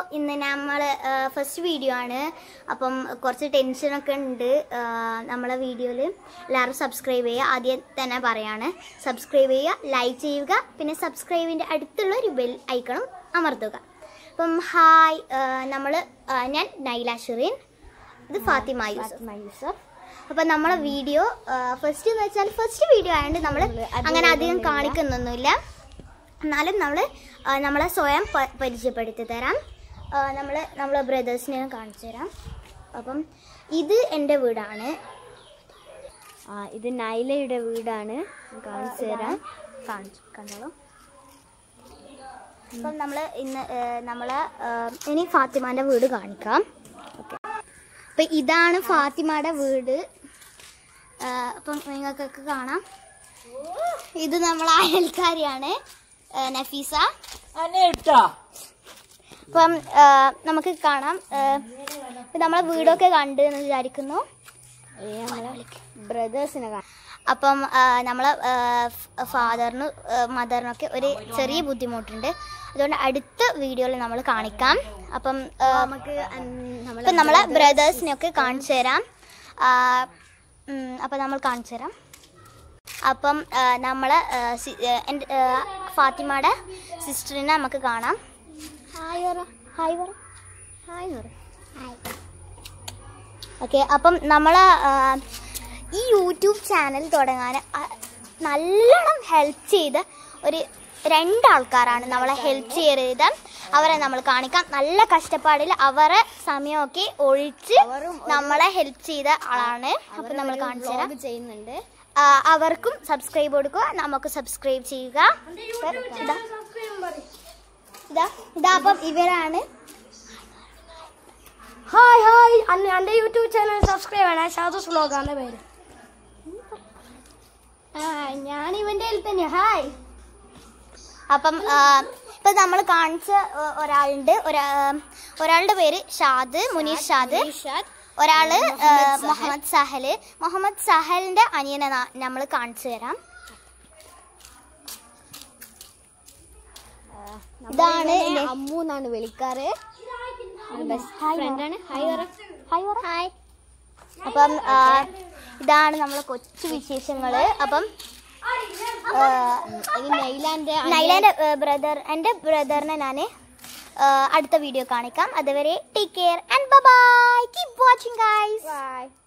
ഇന്ന് നമ്മൾ first video ആണ് അപ്പം കുറച്ച് ടെൻഷനൊക്കെ ഉണ്ട് ആ, നമ്മളെ വീഡിയോയിൽ എല്ലാവരും സബ്സ്ക്രൈബ് ചെയ്യുക ആദ്യം തന്നെ പറയാണ് സബ്സ്ക്രൈബ് ചെയ്യുക ലൈക്ക് ചെയ്യുക പിന്നെ സബ്സ്ക്രൈബിൻ്റെ അടുത്തുള്ള ഒരു ബെൽ ഐക്കണും അമർത്തുക അപ്പം ഹായ് നമ്മൾ ഞാൻ നൈല ഷുറീൻ ഇത് ഫാത്തിമ യൂസഫ് യൂസഫ് അപ്പം നമ്മളെ വീഡിയോ ഫസ്റ്റ് എന്ന് വെച്ചാൽ ഫസ്റ്റ് വീഡിയോ ആയതുകൊണ്ട് നമ്മൾ അങ്ങനെ അധികം കാണിക്കുന്നൊന്നുമില്ല എന്നാലും നമ്മൾ നമ്മളെ സ്വയം പ- പരിചയപ്പെടുത്തി തരാം നമ്മൾ നമ്മളെ ബ്രദേഴ്സിനെ കാണിച്ചു തരാം അപ്പം ഇത് എൻ്റെ വീടാണ് ആ ഇത് നൈലയുടെ വീടാണ് കാണിച്ചു തരാം കാണിച്ചു കണ്ടോളൂ അപ്പം നമ്മൾ ഇന്ന് നമ്മളെ ഇനി ഫാത്തിമാൻ്റെ വീട് കാണിക്കാം ഓക്കെ അപ്പം ഇതാണ് ഫാത്തിമയുടെ വീട് ആ, അപ്പം നിങ്ങൾക്കൊക്കെ കാണാം ഇത് നമ്മളെ അയൽക്കാരിയാണ് ആ, നഫീസ അപ്പം ആ, നമുക്ക് കാണാം ആ, ഇപ്പം നമ്മളെ വീടൊക്കെ കണ്ട് എന്ന് വിചാരിക്കുന്നു ബ്രദേഴ്സിനെ അപ്പം ആ, നമ്മളെ ഫാദറിനും മദറിനൊക്കെ ഒരു ചെറിയ ബുദ്ധിമുട്ടുണ്ട് അതുകൊണ്ട് അടുത്ത വീഡിയോയിൽ നമ്മൾ കാണിക്കാം അപ്പം ആ, നമുക്ക് ഇപ്പം നമ്മളെ ബ്രദേഴ്സിനെയൊക്കെ കാണിച്ചു തരാം ആ, ഉം, അപ്പം നമ്മൾ കാണിച്ചു തരാം അപ്പം ആ, നമ്മളെ ആ, സി- ആ, എൻ്റെ ആ, ഫാത്തിമയുടെ സിസ്റ്ററിനെ നമുക്ക് കാണാം ഹായ് പറ ഹായ് പറ ഹായ് പറ ഓക്കെ അപ്പം നമ്മൾ ഈ യൂട്യൂബ് ചാനൽ തുടങ്ങാൻ ആ, നല്ലോണം ഹെൽപ്പ് ചെയ്ത ഒരു രണ്ടാൾക്കാരാണ് നമ്മളെ ഹെൽപ്പ് ചെയ്ത് അവരെ നമ്മൾ കാണിക്കാം നല്ല കഷ്ടപ്പാടിൽ അവരെ സമയമൊക്കെ ഒഴിച്ച് നമ്മളെ ഹെൽപ്പ് ചെയ്ത ആളാണ് അപ്പം നമ്മൾ കാണിച്ചു തരാം ചെയ്യുന്നുണ്ട് ആ, അവർക്കും സബ്സ്ക്രൈബ് കൊടുക്കുക നമുക്ക് സബ്സ്ക്രൈബ് ചെയ്യുക ഇതാ ഇതാ ഇതാ അപ്പം ഇവരാണ് ഹായ് ഹായ് എൻ്റെ യൂട്യൂബ് ചാനൽ സബ്സ്ക്രൈബ് ചെയ്യണേ ഷാദൂസ് വ്ലോഗാണ് പേര് ആ ഞാൻ ഇവന്റെ കയ്യിൽ തന്നെ ഹായ് അപ്പം ആ, ഇപ്പൊ നമ്മൾ കാണിച്ച ആ, ഒരാളുണ്ട് ഒരാ ഒരാളുടെ പേര് ഷാദ് മുനീഷ് ഷാദ് ഒരാള് ആ, മുഹമ്മദ് സഹല് മുഹമ്മദ് സഹലിന്റെ അനിയനെ നമ്മൾ കാണിച്ചു തരാം ഇതാണ് ഇല്ലേ? അമ്മു എന്നാണ് വിളിക്കാറ് ബെസ്റ്റ് ഫ്രണ്ടാണ് ഹായ് പറ ഹായ് പറ ഹായ് അപ്പം ആ, ഇതാണ് നമ്മളെ കൊച്ചു വിശേഷങ്ങള് അപ്പം ആ, ഇനി നൈലാൻ്റെ നൈലാന്റെ ബ്രദർ എൻ്റെ ബ്രദറിനെ ഞാൻ അടുത്ത വീഡിയോ കാണിക്കാം അതുവരെ take care and bye keep watching guys by